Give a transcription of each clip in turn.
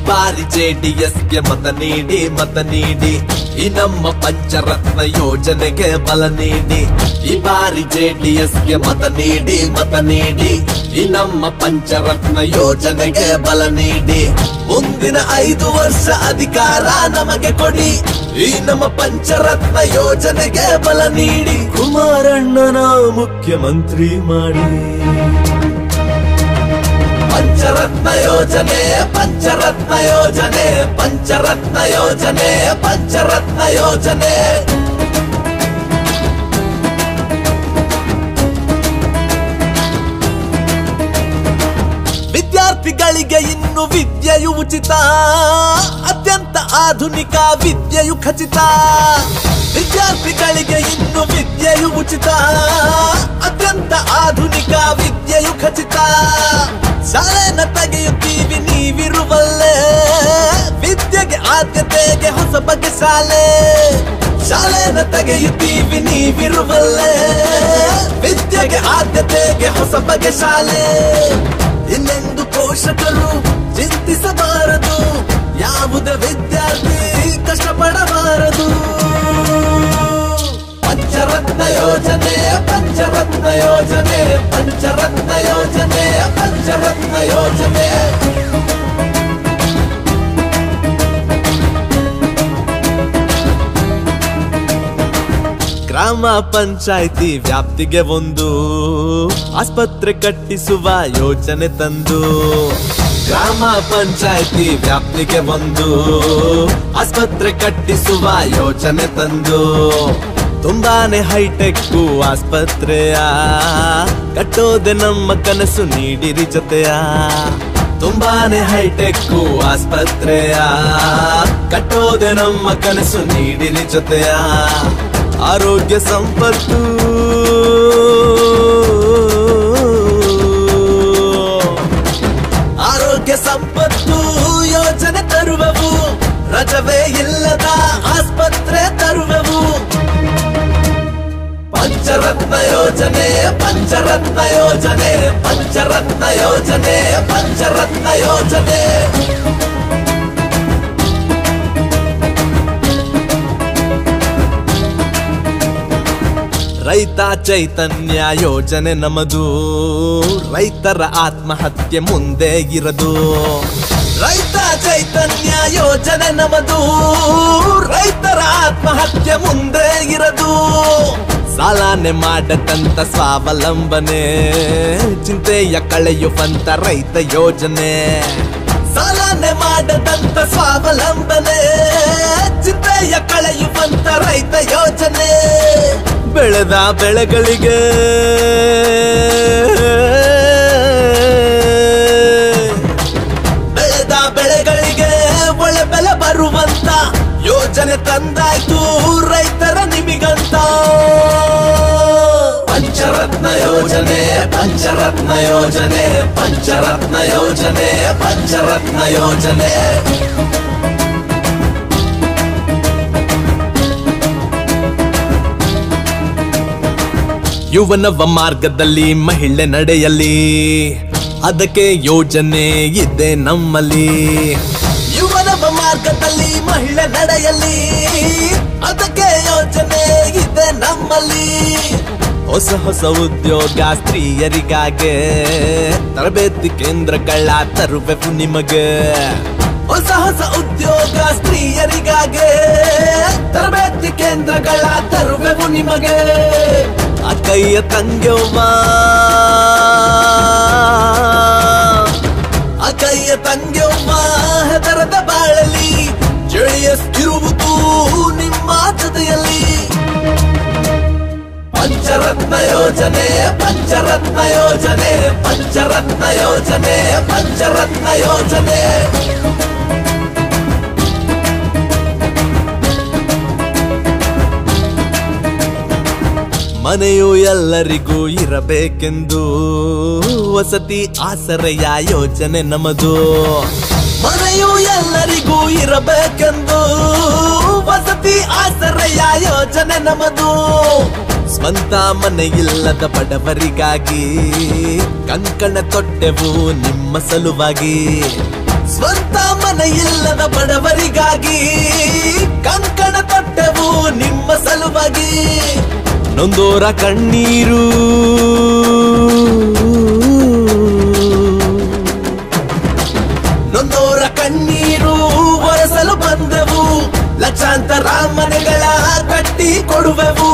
ಬಾರಿ ಜೆಡಿಎಸ್ಗೆ ಮತ ನೀಡಿ ಮತ ನೀಡಿ ಈ ನಮ್ಮ ಪಂಚರತ್ನ ಯೋಜನೆಗೆ ಬಲ ನೀಡಿ ಈ ಬಾರಿ ಜೆಡಿಎಸ್ಗೆ ಮತ ನೀಡಿ ಮತ ನೀಡಿ ಈ ನಮ್ಮ ಪಂಚರತ್ನ ಯೋಜನೆಗೆ ಬಲ ನೀಡಿ ಮುಂದಿನ ಐದು ವರ್ಷ ಅಧಿಕಾರ ನಮಗೆ ಕೊಡಿ ಈ ನಮ್ಮ ಪಂಚರತ್ನ ಯೋಜನೆಗೆ ಬಲ ನೀಡಿ ಕುಮಾರಣ್ಣನ ಮುಖ್ಯಮಂತ್ರಿ ಮಾಡಿ ಪಂಚರತ್ನ ಯೋಜನೆ ಪಂಚರತ್ನ ಯೋಜನೆ ಪಂಚರತ್ನ ಯೋಜನೆ ಪಂಚರತ್ನ ಯೋಜನೆ ವಿದ್ಯಾರ್ಥಿಗಳಿಗೆ ಇನ್ನು ವಿದ್ಯೆಯು ಉಚಿತ ಅತ್ಯಂತ ಆಧುನಿಕ ವಿದ್ಯೆಯು ಖಚಿತ ವಿದ್ಯಾರ್ಥಿಗಳಿಗೆ ಇನ್ನು ವಿದ್ಯೆಯು ಉಚಿತ ಅತ್ಯಂತ ಆಧುನಿಕ ವಿದ್ಯೆಯು ಖಚಿತ ಶಾಲೆನ ತೆಗೆಯುತ್ತೀವಿ ನೀವಿರುವಲ್ಲೇ ವಿದ್ಯೆಗೆ ಆದ್ಯತೆಗೆ ಹೊಸ ಬಗೆ ಶಾಲೆ ಶಾಲೆನ ತೆಗೆಯುತ್ತೀವಿ ನೀವಿರುವಲ್ಲೇ ವಿದ್ಯೆಗೆ ಆದ್ಯತೆಗೆ ಹೊಸ ಬಗೆ ಶಾಲೆ ಇನ್ನೆಂದು ಪೋಷಕರು ಚಿಂತಿಸಬಾರದು ಯಾವುದೇ ವಿದ್ಯಾರ್ಥಿ ಕಷ್ಟಪಡಬಾರದು ಪಂಚರತ್ನ ಯೋಜನೆ ಪಂಚರತ್ನ ಯೋಜನೆ ಪಂಚರತ್ನ ಯೋಜನೆ ಪಂಚರತ್ನ ಯೋಜನೆ ಗ್ರಾಮ ಪಂಚಾಯಿತಿ ವ್ಯಾಪ್ತಿಗೆ ಒಂದು ಆಸ್ಪತ್ರೆ ಕಟ್ಟಿಸುವ ಯೋಜನೆ ತಂದು ಗ್ರಾಮ ಪಂಚಾಯಿತಿ ವ್ಯಾಪ್ತಿಗೆ ಒಂದು ಆಸ್ಪತ್ರೆ ಕಟ್ಟಿಸುವ ಯೋಜನೆ ತಂದು ತುಂಬಾನೇ ಹೈಟೆಕ್ ಆಸ್ಪತ್ರೆಯ ಕಟ್ಟೋದೆ ನಮ್ಮ ಕನಸು ನೀಡಿರಿ ಜೊತೆಯ ತುಂಬಾನೇ ಹೈಟೆಕ್ ಆಸ್ಪತ್ರೆಯ ಕಟ್ಟೋದೆ ನಮ್ಮ ಕನಸು ನೀಡಿರಿ ಜೊತೆಯ ಆರೋಗ್ಯ ಸಂಪತ್ತು ಆರೋಗ್ಯ ಸಂಪತ್ತು ಯೋಜನೆ ತರುವೆವು ರಜವೇ ಇಲ್ಲದ ಆಸ್ಪತ್ರೆ ತರುವೆವು ಪಂಚರತ್ನ ಯೋಜನೆ ಪಂಚರತ್ನ ಯೋಜನೆ ಪಂಚರತ್ನ ಯೋಜನೆ ಪಂಚರತ್ನ ಯೋಜನೆ ರೈತ ಚೈತನ್ಯ ಯೋಜನೆ ನಮದು ರೈತರ ಆತ್ಮಹತ್ಯೆ ಮುಂದೆ ಇರದು ರೈತ ಚೈತನ್ಯ ಯೋಜನೆ ನಮದು ರೈತರ ಆತ್ಮಹತ್ಯೆ ಮುಂದೆ ಇರದು ಸಾಲನೆ ಮಾಡದಂತ ಸ್ವಾವಲಂಬನೆ ಚಿಂತೆಯ ಕಳೆಯುವಂತ ರೈತ ಯೋಜನೆ ಸಾಲನೆ ಮಾಡದಂತ ಸ್ವಾವಲಂಬನೆ ಚಿಂತೆಯ ಕಳೆಯುವಂತ ರೈತ ಯೋಜನೆ ಬೆಳೆದ ಬೆಳೆಗಳಿಗೆ ಬೆಳೆದ ಬೆಳೆಗಳಿಗೆ ಒಳ್ಳೆ ಬೆಲೆ ಬರುವಂತ ಯೋಜನೆ ತಂದಾಯ್ತು ರೈತರ ನಿಮಿಗಂತ ಪಂಚರತ್ನ ಯೋಜನೆ ಪಂಚರತ್ನ ಯೋಜನೆ ಪಂಚರತ್ನ ಯೋಜನೆ ಪಂಚರತ್ನ ಯೋಜನೆ ಯುವನವ ಮಾರ್ಗದಲ್ಲಿ ಮಹಿಳೆ ನಡೆಯಲಿ ಅದಕ್ಕೆ ಯೋಜನೆ ಇದೆ ನಮ್ಮಲ್ಲಿ ಯುವನವ ಮಾರ್ಗದಲ್ಲಿ ಮಹಿಳೆ ನಡೆಯಲಿ ಅದಕ್ಕೆ ಯೋಜನೆ ಇದೆ ನಮ್ಮಲ್ಲಿ ಹೊಸ ಹೊಸ ಉದ್ಯೋಗ ಸ್ತ್ರೀಯರಿಗಾಗೆ ತರಬೇತಿ ಕೇಂದ್ರಗಳ ತರುವೆವು ನಿಮಗೆ ಹೊಸ ಹೊಸ ಉದ್ಯೋಗ ಸ್ತ್ರೀಯರಿಗಾಗೆ ತರಬೇತಿ ಕೇಂದ್ರಗಳ ತರುವೆವು ನಿಮಗೆ ಅಕ್ಕಯ್ಯ ತಂಗ್ಯವ್ವ ಅಕ್ಕಯ್ಯ ತಂಗ್ಯವ್ವ ಹೆದರದ ಬಾಳಲಿ ಇರುವುದು ನಿಮ್ಮ ಜೊತೆಯಲ್ಲಿ ಪಂಚರತ್ನ ಯೋಜನೆ ಪಂಚರತ್ನ ಯೋಜನೆ ಪಂಚರತ್ನ ಯೋಜನೆ ಪಂಚರತ್ನ ಯೋಜನೆ ಮನೆಯು ಎಲ್ಲರಿಗೂ ಇರಬೇಕೆಂದು ವಸತಿ ಆಸರೆಯ ಯೋಜನೆ ನಮದು ಮನೆಯು ಎಲ್ಲರಿಗೂ ಇರಬೇಕೆಂದು ವಸತಿ ಆಸರೆಯ ಯೋಜನೆ ನಮದು ಸ್ವಂತ ಮನೆ ಇಲ್ಲದ ಬಡವರಿಗಾಗಿ ಕಂಕಣ ತೊಟ್ಟೆವು ನಿಮ್ಮ ಸಲುವಾಗಿ ಸ್ವಂತ ಮನೆ ಮನೆ ಇಲ್ಲದ ಬಡವರಿಗಾಗಿ ಕಂಕಣ ತೊಟ್ಟೆವು ನಿಮ್ಮ ಸಲುವಾಗಿ ನೊಂದೋರ ಕಣ್ಣೀರು ನೊಂದೋರ ಕಣ್ಣೀರು ಒರೆಸಲು ಬಂದೆವು ಲಕ್ಷಾಂತರ ಮನೆಗಳ ಕಟ್ಟಿ ಕೊಡುವೆವು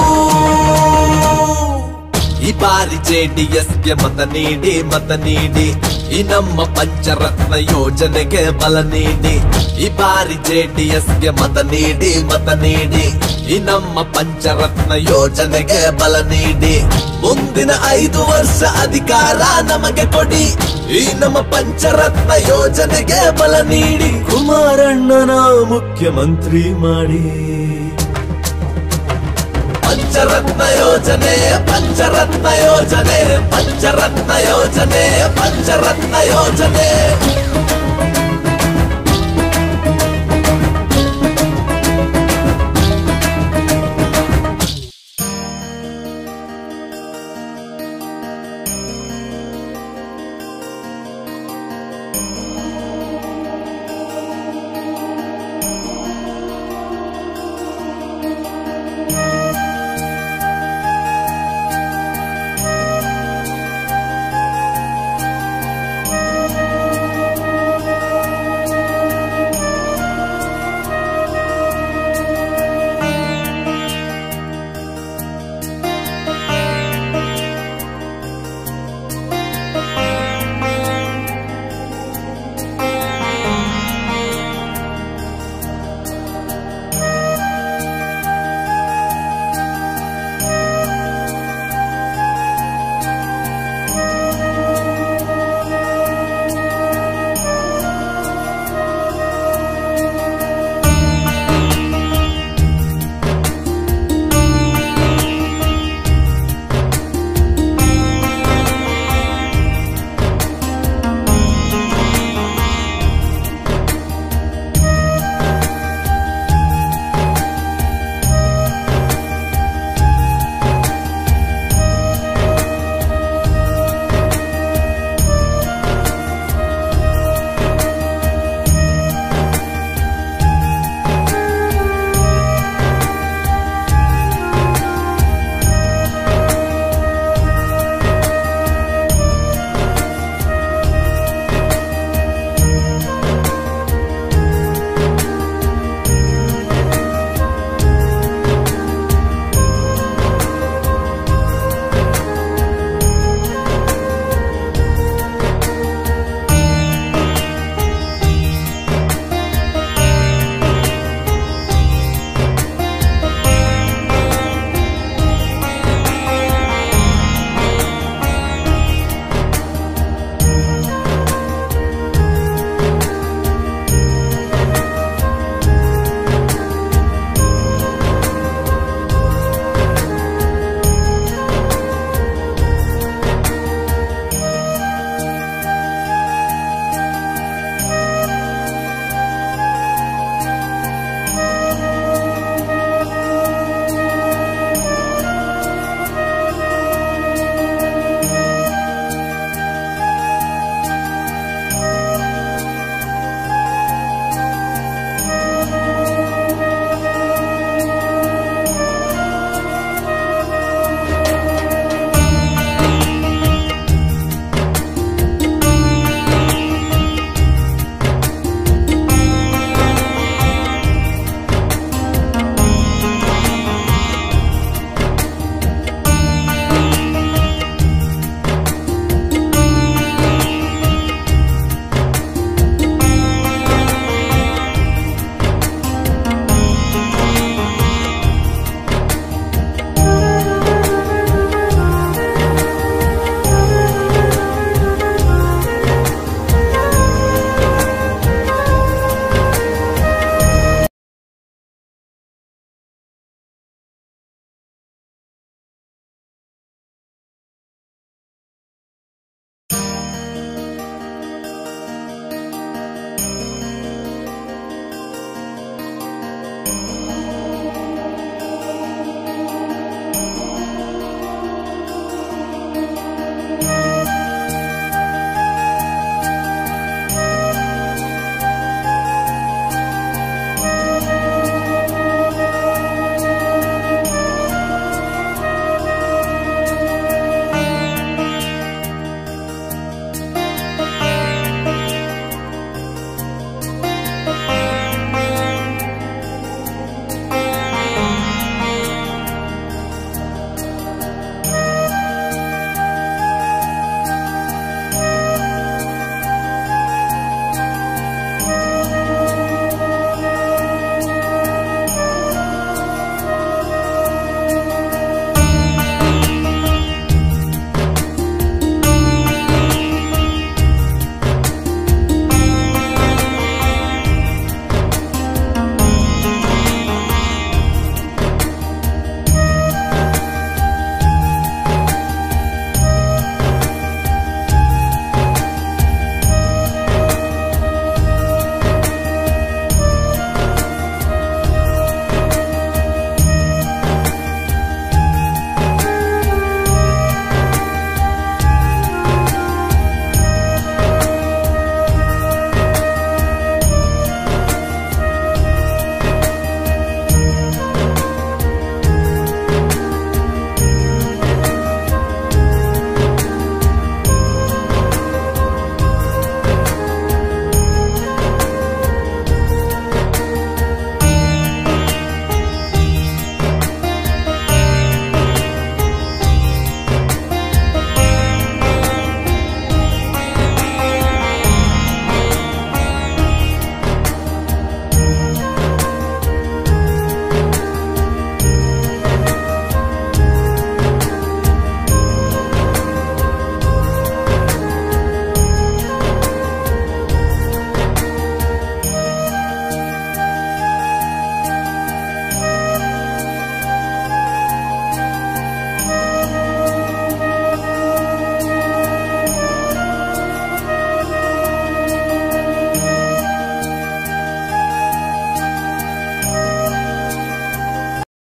ಈ ಬಾರಿ ಜೆಡಿಎಸ್ಗೆ ಮತ ನೀಡಿ ಮತ ನೀಡಿ ಈ ನಮ್ಮ ಪಂಚರತ್ನ ಯೋಜನೆಗೆ ಬಲ ನೀಡಿ ಈ ಬಾರಿ ಜೆಡಿಎಸ್ಗೆ ಮತ ನೀಡಿ ಮತ ನೀಡಿ ಈ ನಮ್ಮ ಪಂಚರತ್ನ ಯೋಜನೆಗೆ ಬಲ ನೀಡಿ ಮುಂದಿನ ಐದು ವರ್ಷ ಅಧಿಕಾರ ನಮಗೆ ಕೊಡಿ ಈ ನಮ್ಮ ಪಂಚರತ್ನ ಯೋಜನೆಗೆ ಬಲ ನೀಡಿ ಕುಮಾರಣ್ಣನ ಮುಖ್ಯಮಂತ್ರಿ ಮಾಡಿ ಪಂಚರತ್ನ ಯೋಜನೆ ಪಂಚರತ್ನ ಯೋಜನೆ ಪಂಚರತ್ನ ಯೋಜನೆ ಪಂಚರತ್ನ ಯೋಜನೆ